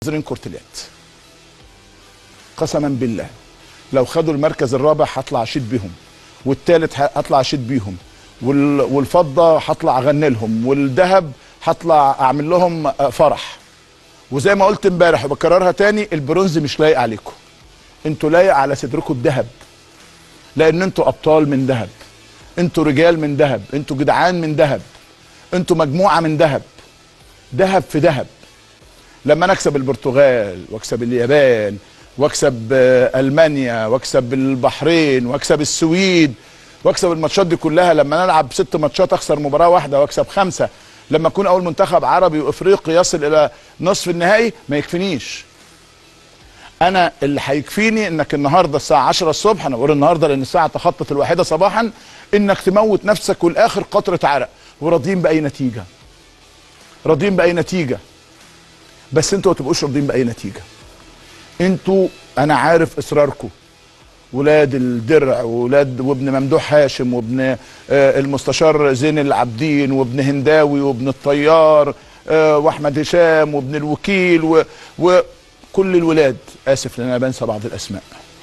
ناظرين كره اليد قسما بالله لو خدوا المركز الرابع هطلع اشيد بيهم والثالث هطلع اشيد بيهم وال- والفضه هطلع اغني لهم والذهب هطلع اعمل لهم آه، فرح وزي ما قلت امبارح وبكررها تاني البرونز مش لايق عليكم انتوا لايق على صدركم الذهب لان انتوا ابطال من ذهب انتوا رجال من ذهب انتوا جدعان من ذهب انتوا مجموعه من ذهب ذهب في ذهب لما انا اكسب البرتغال واكسب اليابان واكسب آه، المانيا واكسب البحرين واكسب السويد واكسب الماتشات دي كلها لما انا العب ست ماتشات اخسر مباراه واحده واكسب خمسه لما اكون اول منتخب عربي وافريقي يصل الى نصف النهائي ما يكفينيش انا اللي هيكفيني انك النهارده الساعه 10 الصبح انا بقول النهارده لان الساعه تخطت الواحده صباحا انك تموت نفسك والاخر قطره عرق وراضيين باي نتيجه راضيين باي نتيجه بس انتوا ما تبقوش راضيين باي نتيجه انتوا انا عارف اصراركم ولاد الدرع ولاد وابن ممدوح هاشم وابن آه، المستشار زين العابدين وابن هنداوي وابن الطيار آه، واحمد هشام وابن الوكيل و- وكل الولاد اسف لان انا بنسى بعض الاسماء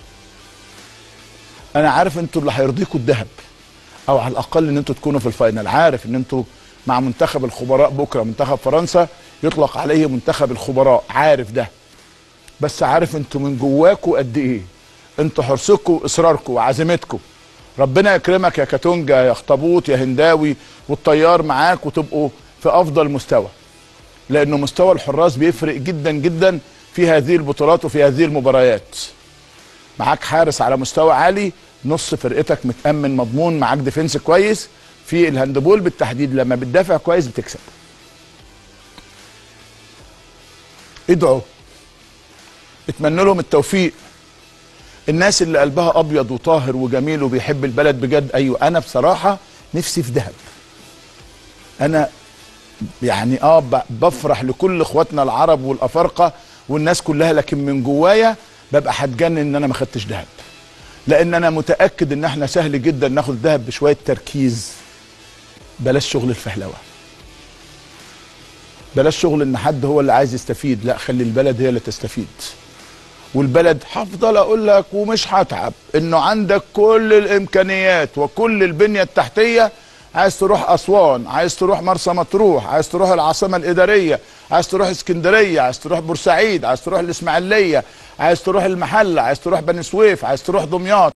انا عارف انتوا اللي هيرضيكوا الذهب او على الاقل ان انتوا تكونوا في الفاينل عارف ان انتوا مع منتخب الخبراء بكره منتخب فرنسا يطلق عليه منتخب الخبراء عارف ده بس عارف انتوا من جواكوا قد ايه انتوا حرصكم واصراركم وعزيمتكم ربنا يكرمك يا كاتونجا يا اخطبوط يا هنداوي والطيار معاك وتبقوا في افضل مستوى لانه مستوى الحراس بيفرق جدا جدا في هذه البطولات وفي هذه المباريات معاك حارس على مستوى عالي نص فرقتك متامن مضمون معاك ديفنس كويس في الهاندبول بالتحديد لما بتدافع كويس بتكسب ادعوا اتمنى لهم التوفيق الناس اللي قلبها ابيض وطاهر وجميل وبيحب البلد بجد ايوه انا بصراحه نفسي في دهب انا يعني اه ب- بفرح لكل اخواتنا العرب والافارقه والناس كلها لكن من جوايا ببقى هتجنن ان انا ما خدتش دهب لان انا متاكد ان احنا سهل جدا ناخد دهب بشويه تركيز بلاش شغل الفهلوه بلاش شغل ان حد هو اللي عايز يستفيد لا خلي البلد هي اللي تستفيد والبلد هفضل اقول لك ومش هتعب انه عندك كل الامكانيات وكل البنيه التحتيه عايز تروح اسوان عايز تروح مرسى مطروح عايز تروح العاصمه الاداريه عايز تروح اسكندريه عايز تروح بورسعيد عايز تروح الاسماعيليه عايز تروح المحله عايز تروح بني سويف عايز تروح دمياط